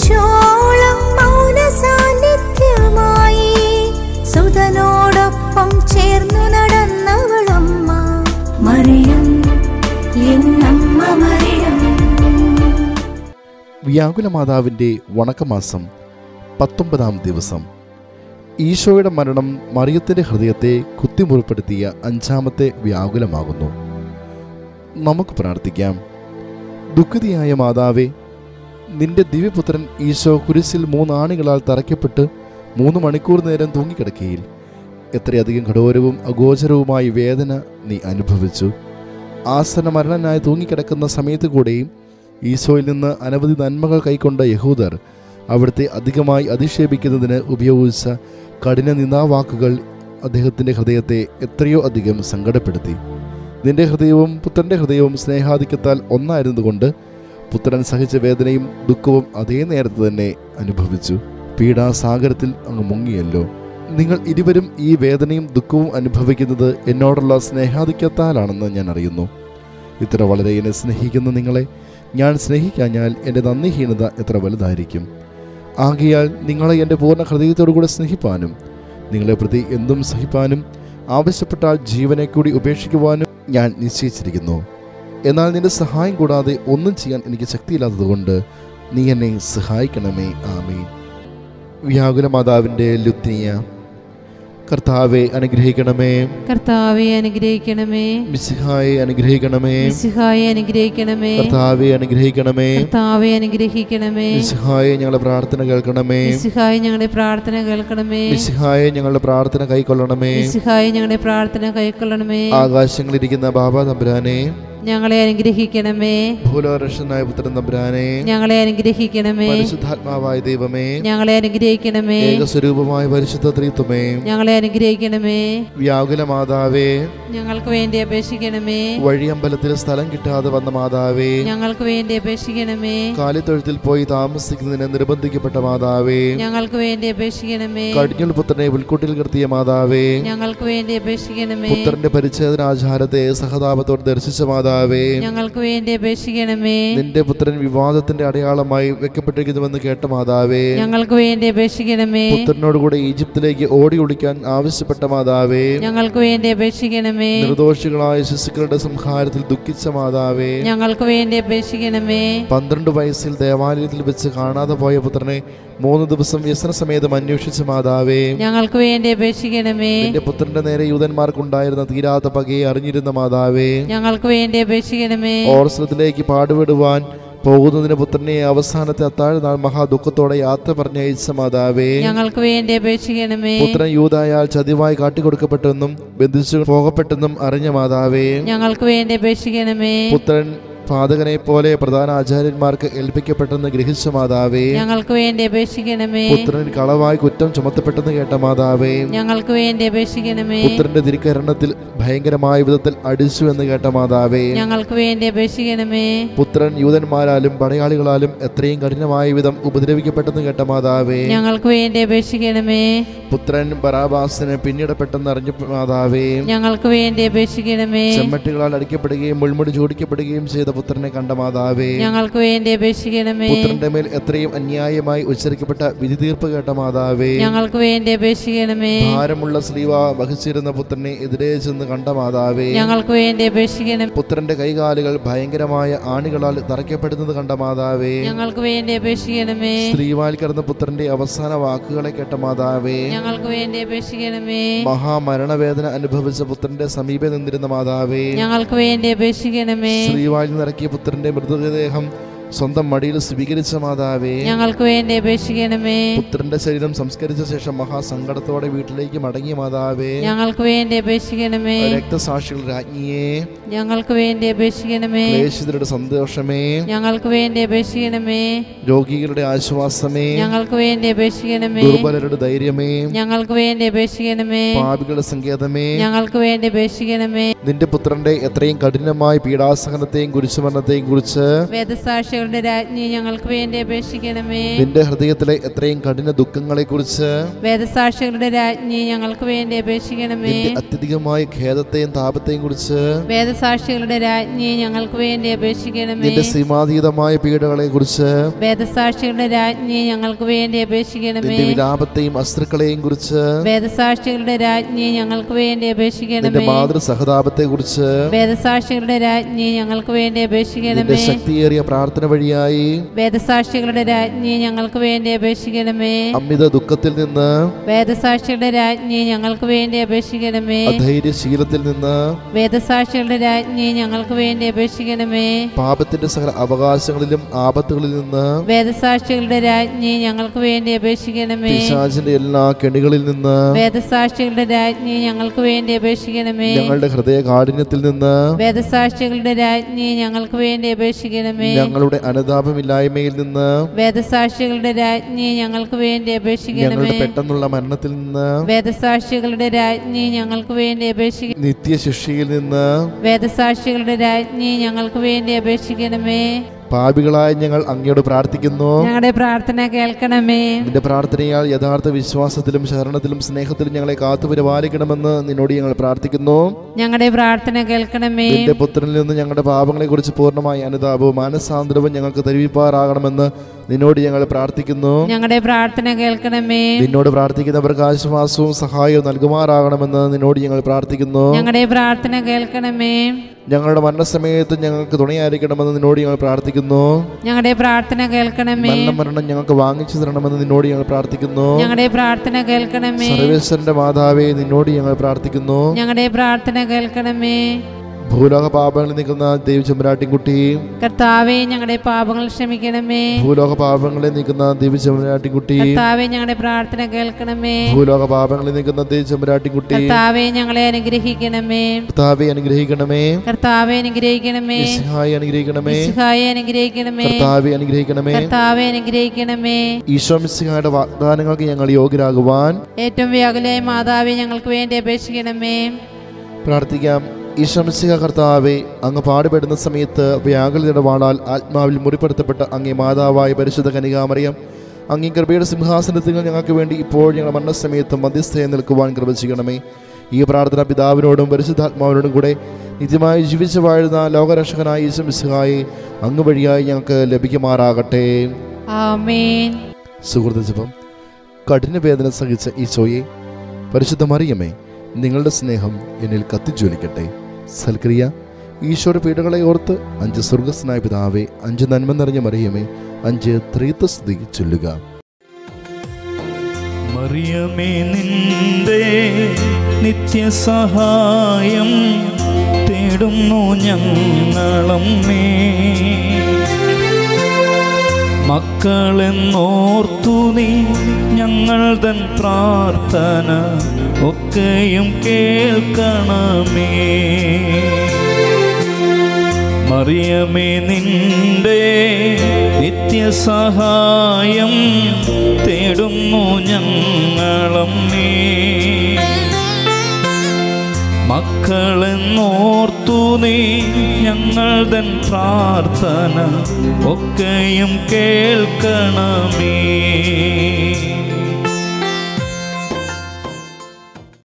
കുരിശോളം മൗന സാന്നിധ്യമായി സുതനോടൊപ്പം ചേർന്നു നടന്നവളമ്മ മറിയം എന്നമ്മ മറിയം വ്യാകുല മാതാവിൻ്റെ വണക്കമാസം പത്തൊമ്പതാം ദിവസം ഈശോയുടെ മരണം മറിയത്തിൻ്റെ ഹൃദയത്തെ കുത്തിമുറിപ്പെടുത്തിയ അഞ്ചാമത്തെ വ്യാകുലമാകുന്നു നമുക്ക് പ്രാർത്ഥിക്കാം ദുഃഖിതയായ മാതാവേ നിന്റെ ദിവ്യപുത്രൻ ഈശോ കുരിശിൽ മൂന്നാണികളാൽ തറയ്ക്കപ്പെട്ട് മൂന്ന് മണിക്കൂർ നേരം തൂങ്ങിക്കിടക്കയിൽ എത്രയധികം കഠോരവും അഗോചരവുമായ വേദന നീ അനുഭവിച്ചു ആസന മരണനായി തൂങ്ങിക്കിടക്കുന്ന സമയത്ത് കൂടെയും ഈശോയിൽ നിന്ന് അനവധി നന്മകൾ കൈക്കൊണ്ട യഹൂദർ അവിടുത്തെ അധികമായി അധിക്ഷേപിക്കുന്നതിന് ഉപയോഗിച്ച കഠിന നിന്ദാവാക്കുകൾ അദ്ദേഹത്തിൻ്റെ ഹൃദയത്തെ എത്രയോ അധികം സങ്കടപ്പെടുത്തി നിന്റെ ഹൃദയവും പുത്രൻ്റെ ഹൃദയവും സ്നേഹാധിക്യത്താൽ ഒന്നായിരുന്നതുകൊണ്ട് പുത്രൻ സഹിച്ച വേദനയും ദുഃഖവും അതേ നേരത്ത് തന്നെ അനുഭവിച്ചു പീഡാസാഗരത്തിൽ അങ്ങ് മുങ്ങിയല്ലോ നിങ്ങൾ ഇരുവരും ഈ വേദനയും ദുഃഖവും അനുഭവിക്കുന്നത് എന്നോടുള്ള സ്നേഹാധിക്യത്താലാണെന്ന് ഞാൻ അറിയുന്നു ഇത്ര വളരെ എന്നെ സ്നേഹിക്കുന്ന നിങ്ങളെ ഞാൻ സ്നേഹിക്കാഞ്ഞാൽ എൻ്റെ നന്ദിഹീനത എത്ര വലുതായിരിക്കും ആകയാൽ നിങ്ങളെ എൻ്റെ പൂർണ്ണ ഹൃദയത്തോടു കൂടെ സ്നേഹിപ്പാനും നിങ്ങളെ പ്രതി എന്തും സഹിപ്പാനും ആവശ്യപ്പെട്ടാൽ ജീവനെ കൂടി ഉപേക്ഷിക്കുവാനും ഞാൻ നിശ്ചയിച്ചിരിക്കുന്നു എന്നാൽ നിന്റെ സഹായം കൂടാതെ ഒന്നും ചെയ്യാൻ എനിക്ക് ശക്തിയില്ലാത്തതുകൊണ്ട് നീ എന്നെ സഹായിക്കണമേ ആമേൻ വ്യാകുല മാതാവിൻ്റെ ലുത്തിനിയ കർത്താവെ അനുഗ്രഹിക്കണമേ കർത്താവെ അനുഗ്രഹിക്കണമേ മിസിഹായെ അനുഗ്രഹിക്കണമേ മിശിഹായെ അനുഗ്രഹിക്കണമേ കർത്താവെ അനുഗ്രഹിക്കണമേ കർത്താവെ അനുഗ്രഹിക്കണമേ മിസിഹായെ ഞങ്ങളുടെ പ്രാർത്ഥന കേൾക്കണമേ മിശിഹായെ ഞങ്ങളുടെ പ്രാർത്ഥന കേൾക്കണമേ മിസിഹായെ ഞങ്ങളുടെ പ്രാർത്ഥന കൈക്കൊള്ളണമേ മിശിഹായെ ഞങ്ങളുടെ പ്രാർത്ഥന കൈക്കൊള്ളണമേ ആകാശങ്ങളിരിക്കുന്ന ബാബ തമ്പുരാനെ ഞങ്ങളെ അനുഗ്രഹിക്കണമേ ഭൂലോരക്ഷനായ പുത്രൻ തമ്പുരാനെ ഞങ്ങളെ അനുഗ്രഹിക്കണമേ പരിശുദ്ധാത്മാവായ ദൈവമേ ഞങ്ങളെ അനുഗ്രഹിക്കണമേ ഏകസ്വരൂപമായ പരിശുദ്ധ ത്രിത്വമേ ഞങ്ങളെ അനുഗ്രഹിക്കണമേ വ്യാകുല മാതാവേ ഞങ്ങൾക്ക് വേണ്ടി അപേക്ഷിക്കണമേ വഴിയമ്പലത്തിൽ സ്ഥലം കിട്ടാതെ വന്ന മാതാവേ ഞങ്ങൾക്ക് വേണ്ടി അപേക്ഷിക്കണമേ കാലിത്തൊഴുത്തിൽ പോയി താമസിക്കുന്നതിന് നിർബന്ധിക്കപ്പെട്ട മാതാവേ ഞങ്ങൾക്ക് വേണ്ടി അപേക്ഷിക്കണമേ കടിഞ്ഞുൾ പുത്രനെ പുൽക്കൂട്ടിൽ കിടത്തിയ മാതാവേ ഞങ്ങൾക്ക് വേണ്ടി അപേക്ഷിക്കണമേ പുത്രന്റെ പരിച്ഛേദനാചാരത്തെ സഹതാപത്തോട് ദർശിച്ച മാതാവേ ഞങ്ങൾക്ക് വേണ്ടി അപേക്ഷിക്കണമേ നിന്റെ പുത്രൻ വിവാദത്തിന്റെ അടയാളമായി വെക്കപ്പെട്ടിരിക്കുന്നുവെന്ന് കേട്ട മാതാവേ ഞങ്ങൾക്ക് വേണ്ടി അപേക്ഷിക്കണമേ പുത്രനോടുകൂടെ ഈജിപ്തിലേക്ക് ഓടി ഒളിക്കാൻ ആവശ്യപ്പെട്ട മാതാവേ ഞങ്ങൾക്ക് വേണ്ടി അപേക്ഷിക്കണമേ നിർദോഷികളായ ശിശുക്കളുടെ സംഹാരത്തിൽ ദുഃഖിച്ച മാതാവേ ഞങ്ങൾക്ക് വേണ്ടി അപേക്ഷിക്കണമേ പന്ത്രണ്ട് വയസ്സിൽ ദേവാലയത്തിൽ വെച്ച് കാണാതെ പോയ പുത്രനെ മൂന്ന് ദിവസം വ്യസനസമേതം അന്വേഷിച്ച മാതാവേ ഞങ്ങൾക്ക് വേണ്ടി അപേക്ഷിക്കണമേ നിന്റെ പുത്രന്റെ നേരെ യൂതന്മാർക്കുണ്ടായിരുന്ന തീരാത്ത പകയെ അറിഞ്ഞിരുന്ന മാതാവേ ഞങ്ങൾക്ക് വേണ്ടി അപേക്ഷിക്കണമേ ഓർസലത്തിലേക്ക് പാടുവിടുവാൻ പോകുന്നതിന് പുത്രനെ അവസാനത്തെ അത്താഴ നാൾ മഹാദുഃഖത്തോടെ യാത്ര പറഞ്ഞയച്ച മാതാവേ ഞങ്ങൾക്ക് വേണ്ടി അപേക്ഷിക്കണമേ പുത്രൻ യൂതായാൽ ചതിവായി കാട്ടിക്കൊടുക്കപ്പെട്ടെന്നും ബന്ധിച്ചു പോകപ്പെട്ടെന്നും അറിഞ്ഞ മാതാവേ ഞങ്ങൾക്ക് വേണ്ടി അപേക്ഷിക്കണമേ പുത്രൻ പാതകനെ പോലെ പ്രധാന ആചാര്യന്മാർക്ക് ഏൽപ്പിക്കപ്പെട്ടെന്ന് ഗ്രഹിച്ച മാതാവേ ഞങ്ങൾക്ക് വേണ്ടി അപേക്ഷിക്കണമേ പുത്രൻ കളവായി കുറ്റം ചുമത്തപ്പെട്ടെന്ന് കേട്ട മാതാവേ ഞങ്ങൾക്ക് വേണ്ടി അപേക്ഷിക്കണമേ പുത്രന്റെ തിരിക്കരണത്തിൽ ഭയങ്കരമായ വിധത്തിൽ അടിച്ചു എന്ന് കേട്ട മാതാവേ ഞങ്ങൾക്ക് വേണ്ടി അപേക്ഷിക്കണമേ പുത്രൻ യൂതന്മാരാലും പടയാളികളാലും എത്രയും കഠിനമായ വിധം ഉപദ്രവിക്കപ്പെട്ടെന്ന് കേട്ട മാതാവേ ഞങ്ങൾക്ക് വേണ്ടി അപേക്ഷിക്കണമേ പുത്രൻ ബറാബാസിന് പിന്നീടപ്പെട്ടെന്ന് അറിഞ്ഞ മാതാവേ ഞങ്ങൾക്ക് വേണ്ടി അപേക്ഷിക്കണമേ ചെമ്മട്ടികളാൽ അടിക്കപ്പെടുകയും മുൾമുടി ചൂടിക്കപ്പെടുകയും ചെയ്ത പുത്രനെ കണ്ട മാതാവേ ഞങ്ങൾക്ക് വേണ്ടി അപേക്ഷിക്കണമേ പുത്രന്റെ മേൽ എത്രയും അന്യായമായി ഉച്ചരിക്കപ്പെട്ട വിധി തീർപ്പ് കേട്ട മാതാവേ ഞങ്ങൾക്ക് വേണ്ടി അപേക്ഷിക്കണമേ ഭാരമുള്ള സ്ലീവ വഹിച്ചിരുന്ന പുത്രനെ എതിരെ ചെന്ന് കണ്ട മാതാവേ ഞങ്ങൾക്ക് വേണ്ടി അപേക്ഷിക്കണം പുത്രന്റെ കൈകാലുകൾ ഭയങ്കരമായ ആണികളാൽ തറയ്ക്കപ്പെടുന്നത് കണ്ട മാതാവേ ഞങ്ങൾക്ക് വേണ്ടി അപേക്ഷിക്കണമേ സ്ത്രീവാൽ കിടന്ന പുത്രന്റെ അവസാന വാക്കുകളെ കേട്ട മാതാവേ ഞങ്ങൾക്ക് വേണ്ടി അപേക്ഷിക്കണമേ മഹാമരണവേദന അനുഭവിച്ച പുത്രന്റെ സമീപെ നിന്നിരുന്ന മാതാവേ ഞങ്ങൾക്ക് വേണ്ടി അപേക്ഷിക്കണമേ സ്ത്രീവാൽ നിറക്കിയ പുത്രന്റെ മൃതദേഹം സ്വന്തം മടിയിൽ സ്വീകരിച്ച മാതാവേ ഞങ്ങൾക്ക് വേണ്ടി അപേക്ഷിക്കണമേ പുത്രന്റെ ശരീരം സംസ്കരിച്ച ശേഷം മഹാസങ്കടത്തോടെ വീട്ടിലേക്ക് മടങ്ങിയ മാതാവേ ഞങ്ങൾക്ക് വേണ്ടി അപേക്ഷിക്കണമേ രക്തസാക്ഷികൾ രാജ്ഞിയെ ഞങ്ങൾക്ക് വേണ്ടി അപേക്ഷിക്കണമേ ക്ലേശിതരുടെ സന്തോഷമേ ഞങ്ങൾക്ക് വേണ്ടി അപേക്ഷിക്കണമേ രോഗികളുടെ ആശ്വാസമേ ഞങ്ങൾക്ക് വേണ്ടി അപേക്ഷിക്കണമേ ദുർബലരുടെ ധൈര്യമേ ഞങ്ങൾക്ക് വേണ്ടി അപേക്ഷിക്കണമേ പാപികളുടെ സങ്കേതമേ ഞങ്ങൾക്ക് വേണ്ടി അപേക്ഷിക്കണമേ നിന്റെ പുത്രന്റെ എത്രയും കഠിനമായ പീഡാസഹനത്തെയും കുരിശുമരണത്തെയും കുറിച്ച് വേദസാക്ഷികളുടെ വേദസാക്ഷികളുടെ രാജ്ഞി ഞങ്ങൾക്ക് വേണ്ടി അപേക്ഷിക്കണമേ നിന്റെ ഹൃദയത്തിലെ എത്രയും കഠിന ദുഃഖങ്ങളെക്കുറിച്ച് വേദസാക്ഷികളുടെ രാജ്ഞി ഞങ്ങൾക്ക് വേണ്ടി അപേക്ഷിക്കണമേ നിന്റെ അത്യധികമായ ഖേദത്തെയും താപത്തെയും കുറിച്ച് വേദസാക്ഷികളുടെ രാജ്ഞി ഞങ്ങൾക്ക് വേണ്ടി അപേക്ഷിക്കണമേ നിന്റെ സീമാതീതമായ പീഡകളെ കുറിച്ച് വേദസാക്ഷികളുടെ രാജ്ഞി ഞങ്ങൾക്ക് വേണ്ടി അപേക്ഷിക്കണമേ നിന്റെ വിലാപത്തെയും അസ്ത്രക്കളെയും കുറിച്ച് വേദസാക്ഷികളുടെ രാജ്ഞി ഞങ്ങൾക്ക് വേണ്ടി നിന്റെ അപേക്ഷിക്കണമേ മാതൃസഹതാപത്തെ കുറിച്ച് വേദസാക്ഷികളുടെ രാജ്ഞി ഞങ്ങൾക്ക് വേണ്ടി നിന്റെ അപേക്ഷിക്കണമേ ശക്തിയേറിയ പ്രാർത്ഥന വഴിയായി വേദസാക്ഷികളുടെ രാജ്ഞി ഞങ്ങൾക്ക് വേണ്ടി അപേക്ഷിക്കണമേ അമിത ദുഃഖത്തിൽ നിന്ന് വേദസാക്ഷികളുടെ രാജ്ഞി ഞങ്ങൾക്ക് വേണ്ടി അപേക്ഷിക്കണമേ അധൈര്യശീലത്തിൽ നിന്ന് വേദസാക്ഷികളുടെ രാജ്ഞി ഞങ്ങൾക്ക് വേണ്ടി അപേക്ഷിക്കണമേ പാപത്തിന്റെ സകല അവകാശങ്ങളിലും ആപത്തുകളിൽ നിന്ന് വേദസാക്ഷികളുടെ രാജ്ഞി ഞങ്ങൾക്ക് വേണ്ടി അപേക്ഷിക്കണമേ പിശാചിന്റെ എല്ലാ കെണികളിൽ നിന്ന് വേദസാക്ഷികളുടെ രാജ്ഞി ഞങ്ങൾക്ക് വേണ്ടി അപേക്ഷിക്കണമേ ഞങ്ങളുടെ ഹൃദയ കാഠിന്യത്തിൽ നിന്ന് വേദസാക്ഷികളുടെ രാജ്ഞി ഞങ്ങൾക്ക് വേണ്ടി അപേക്ഷിക്കണമേ ഞങ്ങളുടെ അനുതാപമില്ലായ്മയിൽ നിന്ന് വേദസാക്ഷികളുടെ രാജ്ഞി ഞങ്ങൾക്ക് വേണ്ടി ഞങ്ങളുടെ അപേക്ഷിക്കണമേ പെട്ടെന്നുള്ള മരണത്തിൽ നിന്ന് വേദസാക്ഷികളുടെ രാജ്ഞി ഞങ്ങൾക്ക് വേണ്ടി അപേക്ഷിക്ക നിത്യശിക്ഷയിൽ നിന്ന് വേദസാക്ഷികളുടെ രാജ്ഞി ഞങ്ങൾക്ക് വേണ്ടി അപേക്ഷിക്കണമേ പാപികളായ ഞങ്ങൾ അങ്ങയോട് പ്രാർത്ഥിക്കുന്നു ഞങ്ങളുടെ പ്രാർത്ഥന കേൾക്കണമേ നിന്റെ പ്രാർത്ഥനയാൽ യഥാർത്ഥ വിശ്വാസത്തിലും ശരണത്തിലും സ്നേഹത്തിലും ഞങ്ങളെ കാത്തു പരിപാലിക്കണമെന്ന് നിന്നോട് ഞങ്ങൾ പ്രാർത്ഥിക്കുന്നു ഞങ്ങളുടെ പ്രാർത്ഥന കേൾക്കണമേ നിന്റെ പുത്രനിൽ നിന്ന് ഞങ്ങളുടെ പാപങ്ങളെ കുറിച്ച് പൂർണ്ണമായ അനുതാപവും മാനസാന്തരവും ഞങ്ങൾക്ക് തരുവിപ്പാറാകണമെന്ന് നിന്നോട് ഞങ്ങൾ പ്രാർത്ഥിക്കുന്നു ഞങ്ങളുടെ പ്രാർത്ഥന കേൾക്കണമേ നിന്നോട് പ്രാർത്ഥിക്കുന്നവർക്ക് ആശ്വാസവും സഹായവും നൽകുമാറാകണമെന്ന് നിന്നോട് ഞങ്ങൾ പ്രാർത്ഥിക്കുന്നു ഞങ്ങളുടെ പ്രാർത്ഥന കേൾക്കണമേ ഞങ്ങളുടെ മരണസമയത്ത് ഞങ്ങൾക്ക് തുണയായിരിക്കണമെന്ന് നിന്നോട് ഞങ്ങൾ പ്രാർത്ഥിക്കുന്നു ഞങ്ങളുടെ പ്രാർത്ഥന കേൾക്കണമേ നല്ല മരണം ഞങ്ങൾക്ക് വാങ്ങിച്ചു തരണമെന്ന് നിന്നോട് ഞങ്ങൾ പ്രാർത്ഥിക്കുന്നു ഞങ്ങളുടെ പ്രാർത്ഥന കേൾക്കണമേ സർവേശ്വരന്റെ മാതാവേ നിന്നോട് ഞങ്ങൾ പ്രാർത്ഥിക്കുന്നു ഞങ്ങളുടെ പ്രാർത്ഥന കേൾക്കണമേ ഭൂലോക പാപങ്ങളിൽ നിൽക്കുന്ന ദേവിചെമ്പരാട്ടിൻകുട്ടി കർത്താവെ ഞങ്ങളുടെ പാപങ്ങൾ ക്ഷമിക്കണമേ ഭൂലോക പാപങ്ങളെ നീക്കുന്ന ദേവിചെമ്പരാട്ടിൻകുട്ടി കർത്താവെ ഞങ്ങളുടെ പ്രാർത്ഥന കേൾക്കണമേ ഭൂലോക പാപങ്ങളിൽ നിൽക്കുന്ന ദേവിചെമ്പരാട്ടിൻകുട്ടി കർത്താവെ ഞങ്ങളെ അനുഗ്രഹിക്കണമേ കർത്താവെ അനുഗ്രഹിക്കണമേ കർത്താവെ അനുഗ്രഹിക്കണമേ സഹായി അനുഗ്രഹിക്കണമേ മിശിഹായെ അനുഗ്രഹിക്കണമേ കർത്താവെ അനുഗ്രഹിക്കണമേ കർത്താവെ അനുഗ്രഹിക്കണമേ ഈശോ മിശിഹായുടെ വാഗ്ദാനങ്ങൾക്ക് ഞങ്ങൾ യോഗ്യരാകുവാൻ ഏറ്റവും വ്യാകുലയായ മാതാവെ ഞങ്ങൾക്ക് വേണ്ടി അപേക്ഷിക്കണമേ പ്രാർത്ഥിക്കാം ഈശംസിക കർത്താവെ അങ്ങ് പാടുപെടുന്ന സമയത്ത് വ്യാകുലതയുടെ വാളാൽ ആത്മാവിൽ മുറിപ്പെടുത്തപ്പെട്ട അങ്ങേ മാതാവായ പരിശുദ്ധ കനികാമറിയം അങ്ങേ കൃപയുടെ സിംഹാസനത്തിൽ ഞങ്ങൾക്ക് വേണ്ടി ഇപ്പോൾ ഞങ്ങളുടെ മരണസമയത്ത് മധ്യസ്ഥയെ നിൽക്കുവാൻ കൃപ ചെയ്യണമേ ഈ പ്രാർത്ഥന പിതാവിനോടും പരിശുദ്ധാത്മാവിനോടും കൂടെ നിത്യമായി ജീവിച്ചു വാഴുന്ന ലോകരക്ഷകനായ ഈശംസിഹായെ അങ്ങ് വഴിയായി ഞങ്ങൾക്ക് ലഭിക്കുമാറാകട്ടെ ആമേൻ സുഹൃത്ത് ജപം കഠിന വേദന സഹിച്ച ഈശോയെ പരിശുദ്ധ മറിയമേ നിങ്ങളുടെ സ്നേഹം എന്നിൽ കത്തിജ്വലിക്കട്ടെ സൽക്രിയ ഈശോയുടെ പീഡകളെ ഓർത്ത് അഞ്ച് സ്വർഗസ്നായ പിതാവേ അഞ്ച് നന്മ നിറഞ്ഞ മറിയമേ അഞ്ച് ത്രീത്വസ്തുതി ചൊല്ലുക മറിയമേ നിന്റെ നിത്യസഹായം തേടുന്നു ഞങ്ങളമ്മേ മക്കളെന്നോർത്തു നീ ഞങ്ങൾ തൻ പ്രാർത്ഥന ഒക്കെയും കേൾക്കണമേ മറിയമേ നിന്റെ നിത്യസഹായം തേടുന്നു ഞങ്ങളമ്മേ മക്കളെന്നോർത്തു നീ ഞങ്ങൾ തൻ പ്രാർത്ഥന ഒക്കെയും കേൾക്കണമേ